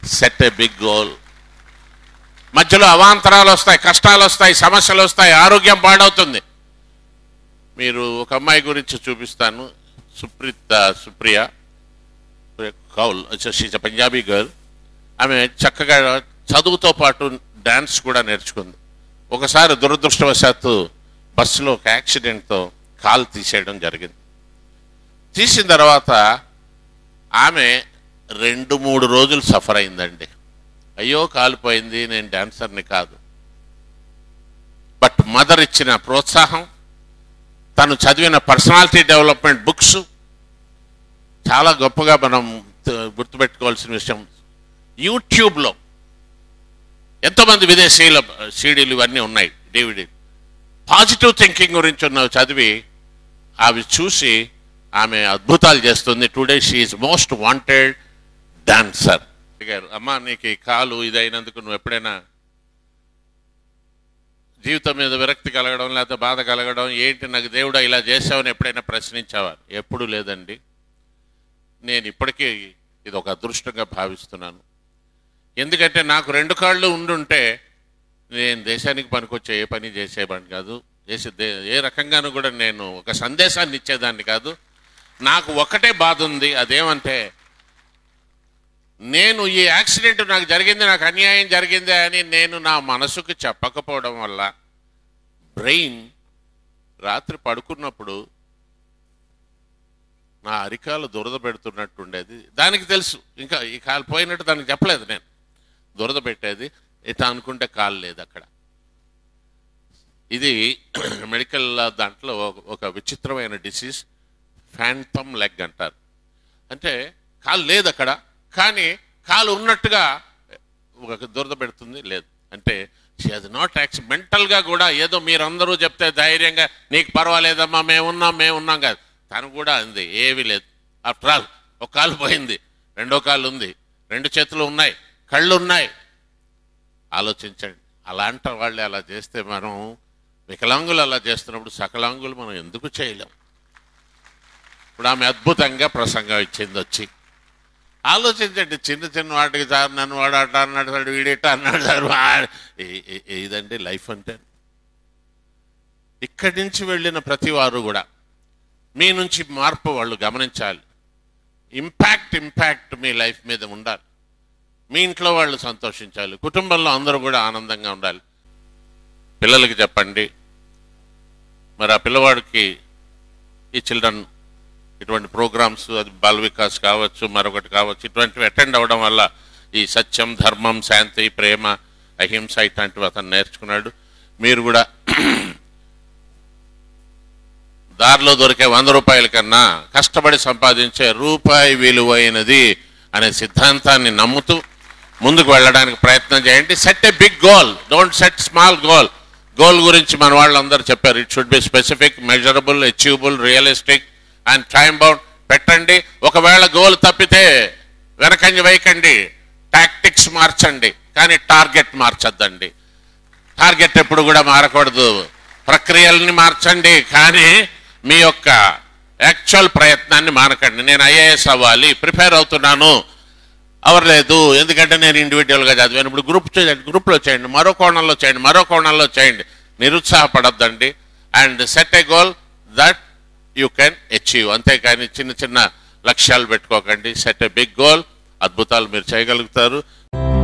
set a big goal మధ్యలో అవాంతరాలు వస్తాయి కష్టాలు వస్తాయి సమస్యలు వస్తాయి ఆరోగ్యం పాడవుతుంది మీరు ఒక అమ్మాయి గురించి చూపిస్తాను సుప్రీత సుప్రియ కౌల్ షీజ్ పంజాబీ గర్ల్ ఆమె చక్కగా చదువుతో పాటు డ్యాన్స్ కూడా నేర్చుకుంది ఒకసారి దురదృష్టవశాత్తు బస్సులో ఒక యాక్సిడెంట్తో కాలు తీసేయడం జరిగింది తీసిన తర్వాత ఆమె రెండు మూడు రోజులు సఫర్ అయిందండి అయ్యో కాలిపోయింది నేను డాన్సర్ని కాదు బట్ మదర్ ఇచ్చిన ప్రోత్సాహం తను చదివిన పర్సనాలిటీ డెవలప్మెంట్ బుక్స్ చాలా గొప్పగా మనం త- గుర్తుపెట్టుకోవాల్సిన విషయం యూట్యూబ్లో ఎంతోమంది విదేశీయుల సీడీలు ఇవన్నీ ఉన్నాయి డివిడి పాజిటివ్ థింకింగ్ గురించి ఉన్నవి చదివి అవి చూసి ఆమె అద్భుతాలు చేస్తుంది today she's most wanted dancer గారు అమ్మా నీకు ఈ కాలు ఇదైనందుకు నువ్వు ఎప్పుడైనా జీవితం మీద విరక్తి కలగడం లేకపోతే బాధ కలగడం ఏంటి నాకు దేవుడా ఇలా చేసావని ఎప్పుడైనా ప్రశ్నించావా ఎప్పుడు లేదండి నేను ఇప్పటికీ ఇది ఒక అదృష్టంగా భావిస్తున్నాను ఎందుకంటే నాకు రెండు కాళ్ళు ఉండుంటే నేను దేశానికి పనికొచ్చే ఏ పని చేసేవాడిని కాదు చేసే దే- ఏ రకంగానూ కూడా నేను ఒక సందేశాన్ని ఇచ్చేదాన్ని కాదు నాకు ఒకటే బాధ ఉంది అదేమంటే నేను ఈ యాక్సిడెంట్ నాకు జరిగింది నాకు అన్యాయం జరిగింది అని నేను నా మనసుకు చెప్పకపోవడం వల్ల బ్రెయిన్ రాత్రి పడుకున్నప్పుడు నా అరికాలు దురద పెడుతున్నట్టు ఉండేది దానికి తెలుసు ఇంకా ఈ కాలు పోయినట్టు దానికి చెప్పలేదు నేను దురద పెట్టేది ఇట్లా అనుకుంటే కాలు లేదు అక్కడ ఇది మెడికల్ దాంట్లో ఒక- ఒక విచిత్రమైన డిసీజ్ ఫ్యాంటమ్ లెగ్ అంటారు అంటే కాలు లేదు అక్కడ కానీ కాలు ఉన్నట్టుగా ఒక దురద పెడుతుంది లేదు అంటే షీ హాజ్ నాట్ యాక్స్ మెంటల్గా కూడా ఏదో మీరందరూ చెప్తే ధైర్యంగా నీకు పర్వాలేదమ్మా మేము ఉన్నాం మేము ఉన్నాం కాదు తను కూడా అంది ఏమీ లేదు ఆఫ్టర్ ఆల్ ఒక కాలు పోయింది రెండో కాలు ఉంది రెండు చేతులు ఉన్నాయి కళ్ళు ఉన్నాయి ఆలోచించండి అలాంటి వాళ్ళు అలా చేస్తే మనం వికలాంగులు అలా చేస్తున్నప్పుడు సకలాంగులు మనం ఎందుకు చేయలేం ఇప్పుడు ఆమె అద్భుతంగా ప్రసంగం ఇచ్చింది వచ్చి ఆలోచించండి చిన్న చిన్న వాటికి సార్ నన్ను వాడు అట్ట అన్నాడు సార్ వీడిట అన్నాడు సార్ వా- ఈ- ఈ- ఇదండి లైఫ్ అంటే ఇక్కడి నుంచి వెళ్ళిన ప్రతి వారు కూడా మీ నుంచి మార్పు వాళ్ళు గమనించాలి ఇంపాక్ట్ ఇంపాక్ట్ మీ లైఫ్ మీద ఉండాలి మీ ఇంట్లో వాళ్ళు సంతోషించాలి కుటుంబంలో అందరూ కూడా ఆనందంగా ఉండాలి పిల్లలకి చెప్పండి మరి ఆ పిల్లవాడికి ఈ చిల్డ్రన్ ఇటువంటి ప్రోగ్రామ్స్ అది బాల వికాస్ కావచ్చు మరొకటి కావచ్చు ఇటువంటివి అటెండ్ అవ్వడం వల్ల ఈ సత్యం ధర్మం శాంతి ప్రేమ అహింస ఇట్లాంటివి అతను నేర్చుకున్నాడు మీరు కూడా దారిలో దొరికే వంద రూపాయల కన్నా కష్టపడి సంపాదించే రూపాయి విలువైనది అనే సిద్ధాంతాన్ని నమ్ముతూ ముందుకు వెళ్ళడానికి ప్రయత్నం చేయండి set a big goal don't set small goal goal గురించి మన వాళ్ళందరూ చెప్పారు it should be specific measurable achievable realistic and time bound పెట్టండి ఒకవేళ గోల్ తప్పితే వెనకంజ వేయకండి టాక్టిక్స్ మార్చండి కానీ టార్గెట్ మార్చొద్దండి టార్గెట్ ఎప్పుడు కూడా మారకూడదు ప్రక్రియల్ని మార్చండి కానీ మీ యొక్క యాక్చువల్ ప్రయత్నాన్ని మానకండి నేను ఐఏఎస్ అవ్వాలి ప్రిపేర్ అవుతున్నాను అవ్వలేదు ఎందుకంటే నేను ఇండివిజువల్గా చదివాను ఇప్పుడు గ్రూప్ చేయండి గ్రూప్లో చేయండి మరో కోణంలో చేయండి మరో కోణంలో చేయండి నిరుత్సాహపడద్దండి and set a goal that you can achieve అంతేకాని చిన్న చిన్న లక్ష్యాలు పెట్టుకోకండి సెట్ ఏ బిగ్ గోల్ అద్భుతాలు మీరు చేయగలుగుతారు